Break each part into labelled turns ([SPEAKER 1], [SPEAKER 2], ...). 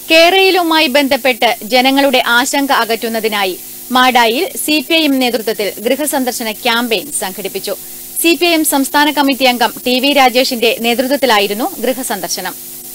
[SPEAKER 1] കേരളയിലുമായി ബന്ധപ്പെട്ട് ജനങ്ങളുടെ ആശങ്ക അകറ്റുന്നതിനായി മാടായിൽ സിപിഐഎം നേതൃത്വത്തിൽ ഗൃഹസന്ദർശന ക്യാമ്പയിൻ സംഘടിപ്പിച്ചു സിപിഐഎം സംസ്ഥാന കമ്മിറ്റി അംഗം ടി വി രാജേഷിന്റെ നേതൃത്വത്തിലായിരുന്നു ഗൃഹസന്ദർശനം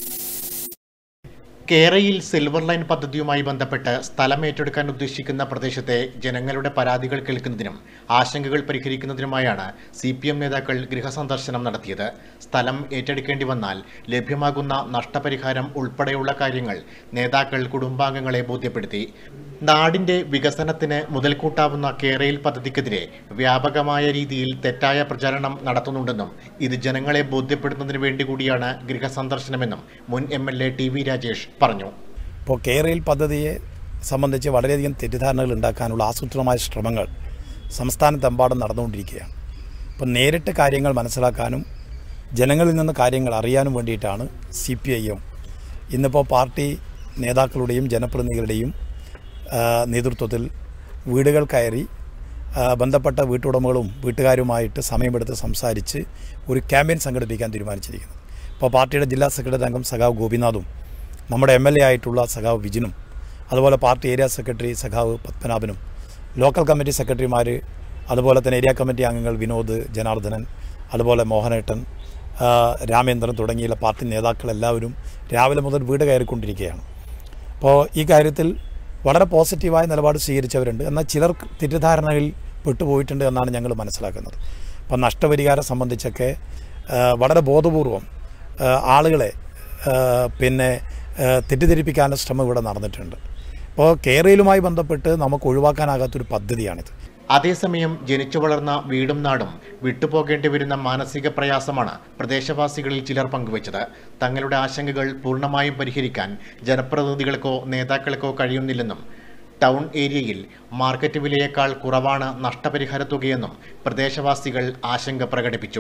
[SPEAKER 2] കേരയിൽ സിൽവർ ലൈൻ പദ്ധതിയുമായി ബന്ധപ്പെട്ട് സ്ഥലം ഏറ്റെടുക്കാൻ ഉദ്ദേശിക്കുന്ന പ്രദേശത്തെ ജനങ്ങളുടെ പരാതികൾ കേൾക്കുന്നതിനും ആശങ്കകൾ പരിഹരിക്കുന്നതിനുമായാണ് സി പി എം നേതാക്കൾ ഗൃഹസന്ദർശനം നടത്തിയത് സ്ഥലം ഏറ്റെടുക്കേണ്ടി വന്നാൽ ലഭ്യമാകുന്ന നഷ്ടപരിഹാരം ഉൾപ്പെടെയുള്ള കാര്യങ്ങൾ നേതാക്കൾ കുടുംബാംഗങ്ങളെ ബോധ്യപ്പെടുത്തി നാടിന്റെ വികസനത്തിന് മുതൽക്കൂട്ടാവുന്ന കേരയിൽ പദ്ധതിക്കെതിരെ വ്യാപകമായ രീതിയിൽ തെറ്റായ പ്രചാരണം നടത്തുന്നുണ്ടെന്നും ഇത് ജനങ്ങളെ ബോധ്യപ്പെടുത്തുന്നതിന് വേണ്ടി കൂടിയാണ് ഗൃഹസന്ദർശനമെന്നും മുൻ M L A T V Rajesh പറഞ്ഞു
[SPEAKER 3] ഇപ്പോൾ കേരയിൽ പദ്ധതിയെ സംബന്ധിച്ച് വളരെയധികം തെറ്റിദ്ധാരണകൾ ഉണ്ടാക്കാനുള്ള ആസൂത്രിതമായ ശ്രമങ്ങൾ സംസ്ഥാനത്തെമ്പാടും നടന്നുകൊണ്ടിരിക്കുകയാണ് അപ്പോൾ നേരിട്ട് കാര്യങ്ങൾ മനസ്സിലാക്കാനും ജനങ്ങളിൽ നിന്ന് കാര്യങ്ങൾ അറിയാനും വേണ്ടിയിട്ടാണ് സി പി ഐ എം ഇന്നിപ്പോൾ പാർട്ടി നേതാക്കളുടെയും ജനപ്രതിനിധികളുടെയും ആ, നേതൃത്വത്തിൽ വീടുകൾ കയറി ആ, ബന്ധപ്പെട്ട വീട്ടുടമകളും വീട്ടുകാരുമായിട്ട് സമയമെടുത്ത് സംസാരിച്ച് ഒരു ക്യാമ്പയിൻ സംഘടിപ്പിക്കാൻ തീരുമാനിച്ചിരിക്കുന്നത് ഇപ്പോൾ പാർട്ടിയുടെ ജില്ലാ സെക്രട്ടറി അംഗം സഖാവ് ഗോപിനാഥും നമ്മുടെ എം എൽ എ ആയിട്ടുള്ള സഖാവ് വിജിനും അതുപോലെ പാർട്ടി ഏരിയ സെക്രട്ടറി സഖാവ് പത്മനാഭനും ലോക്കൽ കമ്മിറ്റി സെക്രട്ടറിമാർ അതുപോലെ തന്നെ ഏരിയ കമ്മിറ്റി അംഗങ്ങൾ വിനോദ് ജനാർദ്ദനൻ അതുപോലെ മോഹനേട്ടൻ ആ, രാമേന്ദ്രൻ തുടങ്ങിയുള്ള പാർട്ടി നേതാക്കളെല്ലാവരും രാവിലെ മുതൽ വീട് കയറിക്കൊണ്ടിരിക്കുകയാണ് അപ്പോൾ ഈ കാര്യത്തിൽ വളരെ പോസിറ്റീവായ നിലപാട് സ്വീകരിച്ചവരുണ്ട് എന്നാൽ ചിലർ തെറ്റിദ്ധാരണകളിൽ പെട്ടുപോയിട്ടുണ്ട് എന്നാണ് ഞങ്ങൾ മനസ്സിലാക്കുന്നത് അപ്പോൾ നഷ്ടപരിഹാരം സംബന്ധിച്ചൊക്കെ ആ, വളരെ ബോധപൂർവം ആ, ആളുകളെ ആ, പിന്നെ ആ, തെറ്റിദ്ധരിപ്പിക്കാനുള്ള ശ്രമം ഇവിടെ നടന്നിട്ടുണ്ട് അപ്പോൾ കേരളയിലുമായി ബന്ധപ്പെട്ട് നമുക്ക് ഒഴിവാക്കാനാകാത്തൊരു പദ്ധതിയാണിത്
[SPEAKER 2] അതേസമയം ജനിച്ചു വളർന്ന വീടും നാടും വിട്ടുപോകേണ്ടി വരുന്ന മാനസിക പ്രയാസമാണ് പ്രദേശവാസികളിൽ ചിലർ പങ്കുവച്ചത് തങ്ങളുടെ ആശങ്കകൾ പൂർണ്ണമായും പരിഹരിക്കാൻ ജനപ്രതിനിധികൾക്കോ നേതാക്കൾക്കോ കഴിയുന്നില്ലെന്നും ടൗൺ ഏരിയയിൽ മാർക്കറ്റ് വിലയേക്കാൾ കുറവാണ് നഷ്ടപരിഹാര തുകയെന്നും പ്രദേശവാസികൾ ആശങ്ക പ്രകടിപ്പിച്ചു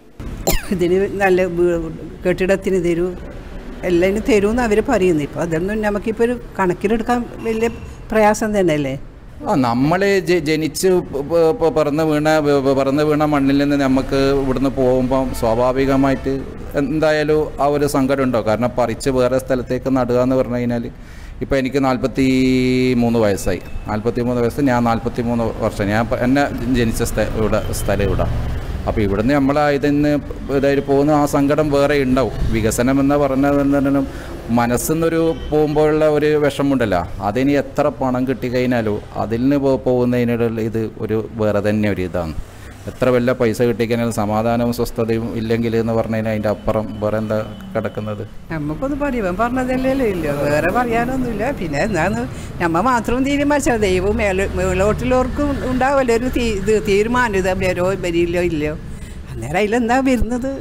[SPEAKER 4] ഇതിന് നല്ല വീ- കെട്ടിടത്തിന് തരൂ എല്ലാം തരുമെന്ന് അവർ പറയുന്നു ഇപ്പോൾ അതൊന്നും നമുക്കിപ്പോൾ ഒരു കണക്കിലെടുക്കാൻ വലിയ പ്രയാസം തന്നെയല്ലേ
[SPEAKER 5] ആ നമ്മൾ ജനിച്ച് പ- പ- പ- പറന്ന് വീണ പ- പ- പറന്ന് വീണ മണ്ണിൽ നിന്ന് നമുക്ക് ഇവിടുന്ന് പോകുമ്പം സ്വാഭാവികമായിട്ട് എന്തായാലും ആ ഒരു സങ്കടം ഉണ്ടാവും കാരണം പറിച്ച് വേറെ സ്ഥലത്തേക്ക് നടുക എന്ന് പറഞ്ഞു കഴിഞ്ഞാൽ ഇപ്പോൾ എനിക്ക് നാൽപ്പത്തി മൂന്ന് വയസ്സായി നാൽപ്പത്തി മൂന്ന് വയസ്സ് ഞാൻ നാൽപ്പത്തി മൂന്ന് വർഷം ഞാൻ പ- എന്നെ ജനിച്ച സ്ഥ ഇവിടെ സ്ഥലം ഇവിടെ അപ്പോൾ ഇവിടുന്ന് നമ്മൾ ഇതിന്ന് ഇതായിട്ട് പോകുന്ന ആ സങ്കടം വേറെ ഉണ്ടാവും വികസനം എന്ന് പറഞ്ഞാൽ മനസ്സിന്നൊരു പോകുമ്പോഴുള്ള ഒരു വിഷമമുണ്ടല്ലോ അതിന് എത്ര പണം കിട്ടിക്കഴിഞ്ഞാലും അതിൽ നിന്ന് പോ- പോകുന്നതിനുള്ള ഇത് ഒരു വേറെ തന്നെ ഒരു ഇതാണ് എത്ര വല്ല പൈസ കിട്ടിക്കഴിഞ്ഞാൽ സമാധാനവും സ്വസ്ഥതയും ഇല്ലെങ്കിൽ എന്ന് പറഞ്ഞു കഴിഞ്ഞാൽ അതിൻ്റെ അപ്പുറം വേറെ എന്താ കിടക്കുന്നത്
[SPEAKER 4] നമുക്കൊന്നും പറയുവാൻ പറഞ്ഞതല്ലേ ഇല്ല വേറെ പറയാനൊന്നുമില്ല പിന്നെ എന്താന്ന് നമ്മ മാത്രം തീരുമാനിച്ചാൽ ദൈവം മേലെ മേലോട്ടിലോർക്കും ഉണ്ടാവുമല്ലോ ഒരു തീ ഇത് തീരുമാനം ഇത് വരോ വരില്ലോ ഇല്ലയോ അന്നേരം അതിലെന്താ വരുന്നത്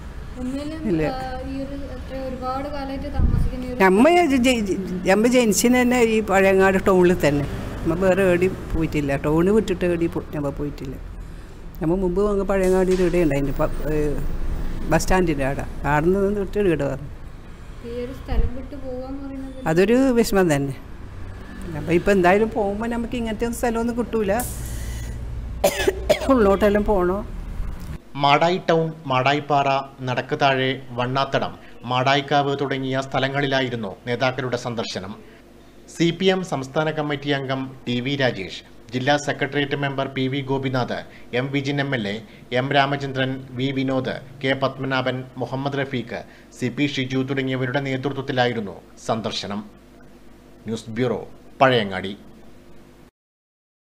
[SPEAKER 4] ഇല്ല.
[SPEAKER 6] ഈ ഒരു എത്ര ഒരുപാട് കാലമായിട്ട് താമസിക്കുന്ന ഈ ഒരു
[SPEAKER 4] നമ്മ ജ- ജ- ജ- നമ്മ ജനിച്ചിന് തന്നെ ഈ പഴയങ്ങാട് ടൗണിൽ തന്നെ നമ്മ വേറെ എവിടെയും പോയിട്ടില്ല ടൗണ് വിട്ടിട്ട് എവിടെയും പോ- നമ്മ പോയിട്ടില്ല നമ്മ മുമ്പ് അങ്ങ് പഴയങ്ങാടിയിൽ ഇവിടെ ഉണ്ടായിരുന്നു ബസ് സ്റ്റാൻഡിൻ്റെ അവിടെ അവിടെ നിന്ന് വിട്ട് ഇവിടെ പറഞ്ഞു
[SPEAKER 6] ഈ ഒരു സ്ഥലം വിട്ട് പോവാന്ന് പറയുന്നത്
[SPEAKER 4] അതൊരു വിഷമം തന്നെ അപ്പോൾ ഇപ്പം എന്തായാലും പോകുമ്പോൾ നമുക്ക് ഇങ്ങനത്തെ ഒന്നും സ്ഥലമൊന്നും കിട്ടൂല ഉള്ളോട്ടെല്ലാം പോകണോ
[SPEAKER 2] മാടായി ടൗൺ മാടായിപ്പാറ നടക്ക് താഴെ വണ്ണാത്തടം മാടായിക്കാവ് തുടങ്ങിയ സ്ഥലങ്ങളിലായിരുന്നു നേതാക്കളുടെ സന്ദർശനം സി പി എം സംസ്ഥാന കമ്മിറ്റി അംഗം ടി വി രാജേഷ് ജില്ലാ secretariat member P V Gopinath M Vijin M L A M Ramachandran V Vinod K Padmanabhan Muhammad Rafeeq C P Shiju തുടങ്ങിയവരുടെ നേതൃത്വത്തിലായിരുന്നു സന്ദർശനം ന്യൂസ് ബ്യൂറോ പഴയങ്ങാടി